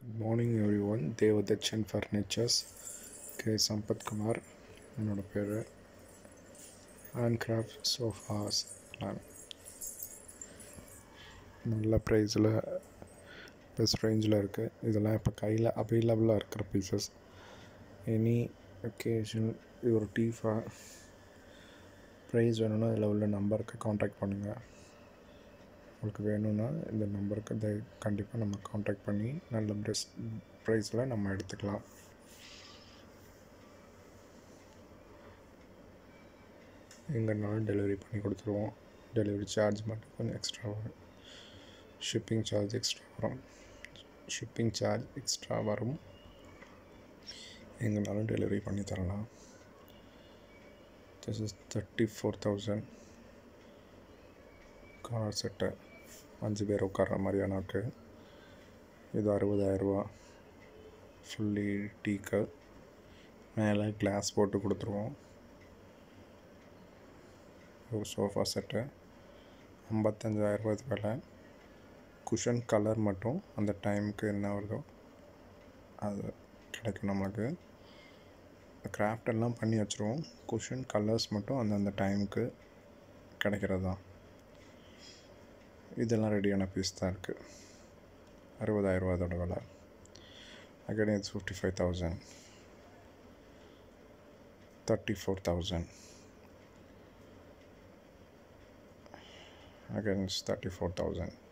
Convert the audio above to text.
morning everyone Devathachan furnitures K Sampathkumar என்னோட பேர் hand craft sofas நல்ல ப்ரைஸில் பெஸ்ட் ரேஞ்சில் இருக்குது இதெல்லாம் இப்போ கையில் அவைலபிளாக இருக்கிற பீசஸ் எனி ஒகேஷன் இது ஒரு டீஃபா ப்ரைஸ் வேணும்னா இதில் உள்ள நம்பருக்கு காண்டாக்ட் பண்ணுங்கள் உங்களுக்கு வேணும்னா இந்த நம்பருக்கு த கண்டிப்பாக நம்ம காண்டாக்ட் பண்ணி நல்ல ப்ரெஸ் ப்ரைஸில் நம்ம எடுத்துக்கலாம் எங்கேனாலும் டெலிவரி பண்ணி கொடுத்துருவோம் டெலிவரி சார்ஜ் மட்டும் கொஞ்சம் எக்ஸ்ட்ரா வரும் ஷிப்பிங் சார்ஜ் எக்ஸ்ட்ரா வரும் ஷிப்பிங் சார்ஜ் எக்ஸ்ட்ரா வரும் எங்கேனாலும் டெலிவரி பண்ணி தரலாம் this is thirty four thousand car set அஞ்சு பேர் உட்கார்ற மாதிரியானாக்கு இது அறுபதாயிரரூவா ஃபுல்லி டீக்கு மேலே கிளாஸ் போட்டு கொடுத்துருவோம் ஒரு சோஃபா செட்டு ஐம்பத்தஞ்சாயிரரூபா இது விலை குஷன் கலர் மட்டும் அந்த டைமுக்கு என்ன வருதோ அது கிடைக்கும் நம்மளுக்கு கிராஃப்ட் எல்லாம் பண்ணி வச்சுருவோம் குஷன் கலர்ஸ் மட்டும் அந்தந்த டைமுக்கு கிடைக்கிறது தான் இதெல்லாம் ரெடியான பீஸ் தான் இருக்குது அறுபதாயிரரூவா அதோட விலை again it's fifty five thousand thirty four thousand again it's thirty four thousand